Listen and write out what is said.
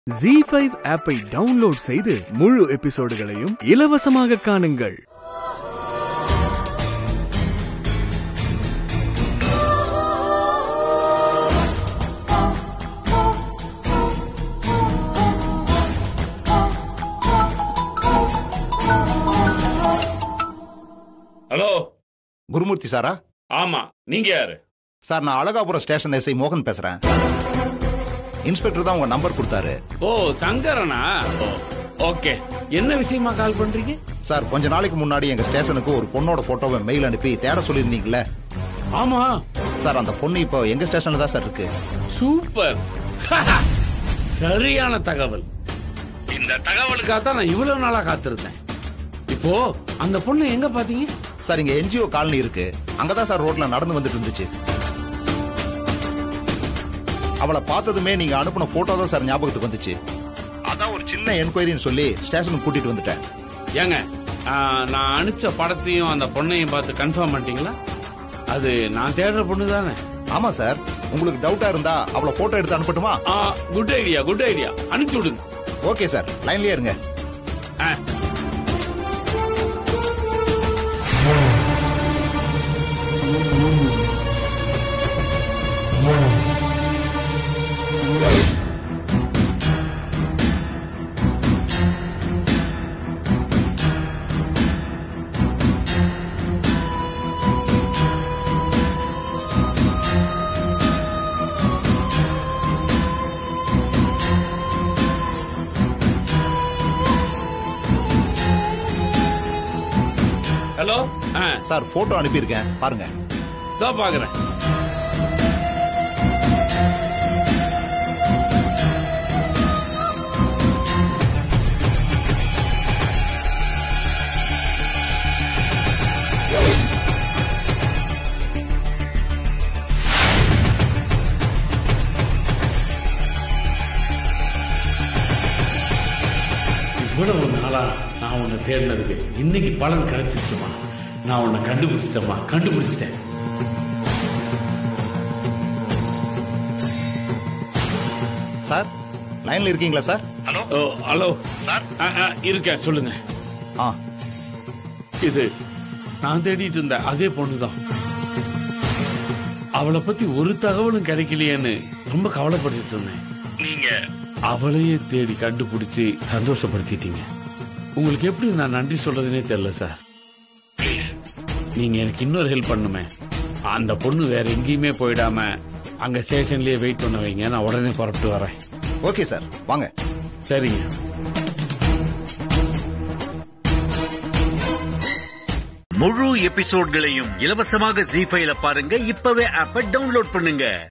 G five ஆப்பை download செய்து முழு எபிசோடுகளையும் இலவசமாக காணுங்கள் ஹலோ குருமூர்த்தி சாரா ஆமா நீங்க யாரு சார் நான் அழகாபுரம் ஸ்டேஷன் எஸ்ஐ மோகன் பேசுறேன் இன்ஸ்பெக்டர் தான் உங்க நம்பர் கொடுத்தாரு ஓ சங்கரனா ஓ, ஓகே என்ன விஷயமா கால் பண்றீங்க சார் கொஞ்ச நாளைக்கு முன்னாடி எங்க ஸ்டேஷனுக்கு ஒரு பொண்ணோட போட்டோவை மெயில் அனுப்பி தேட சொல்லியிருந்தீங்களே ஆமா சார் அந்த பொண்ணு இப்போ எங்க ஸ்டேஷன்ல தான் சார் இருக்கு சூப்பர் சரியான தகவல் இந்த தகவலுக்காக தான் நான் இவ்வளவு நாளா காத்திருந்தேன் இப்போ அந்த பொண்ணு எங்க பாத்தீங்க சார் இங்க என்ஜிஓ காலனி இருக்கு அங்கதான் சார் ரோட்ல நடந்து வந்துட்டு இருந்துச்சு அவளை பார்த்ததுமே நீங்க அனுப்பின போட்டோ தான் சார் ஞாபகத்துக்கு வந்துச்சு அதான் ஒரு சின்ன என்கொயரின்னு சொல்லி ஸ்டேஷனுக்கு கூட்டிட்டு வந்துட்டேன் ஏங்க ஆ, நான் அனுப்பிச்ச படத்தையும் அந்த பொண்ணையும் பார்த்து கன்ஃபார்ம் பண்ணிட்டீங்களா அது நான் தேடுற பொண்ணு தானே ஆமா சார் உங்களுக்கு டவுட்டா இருந்தா அவளை போட்டோ எடுத்து அனுப்பட்டுமா குட் ஐடியா குட் ஐடியா அனுப்பிச்சு விடுங்க ஓகே சார் லைன்லயே இருங்க ஆ. ஹலோ ஆ சார் போட்டோ அனுப்பியிருக்கேன் பாருங்க இதோ பாக்குறேன் இவ்வளவு நாளா நான் உன்னை தேடினதுக்கு இன்னைக்கு பலன் கிடைச்சிருச்சுமா நான் உன்னை கண்டுபிடிச்சிட்டேமா கண்டுபிடிச்சிட்டேன் சார் லைன்ல இருக்கீங்களா சார் ஓ ஹலோ சார் இருக்கேன் சொல்லுங்க ஆ இது நான் தேடிட்டு இருந்த அதே பொண்ணுதான் அவளை பத்தி ஒரு தகவலும் கிடைக்கலையேன்னு ரொம்ப கவலைப்பட்டுட்டு இருந்தேன் நீங்க அவளையே தேடி கண்டுபிடிச்சு சந்தோஷப்படுத்திட்டீங்க உங்களுக்கு எப்படி நான் நன்றி சொல்றதுனே தெரியல சார் ப்ளீஸ் நீங்க எனக்கு இன்னொரு ஹெல்ப் பண்ணுமே அந்த பொண்ணு வேற எங்கேயுமே போயிடாம அங்க ஸ்டேஷன்லயே வெயிட் பண்ண வைங்க நான் உடனே புறப்பட்டு வரேன் ஓகே சார் வாங்க சரிங்க முழு எபிசோட்களையும் இலவசமாக ஜி ஃபைல பாருங்க இப்பவே ஆப்ப டவுன்லோட் பண்ணுங்க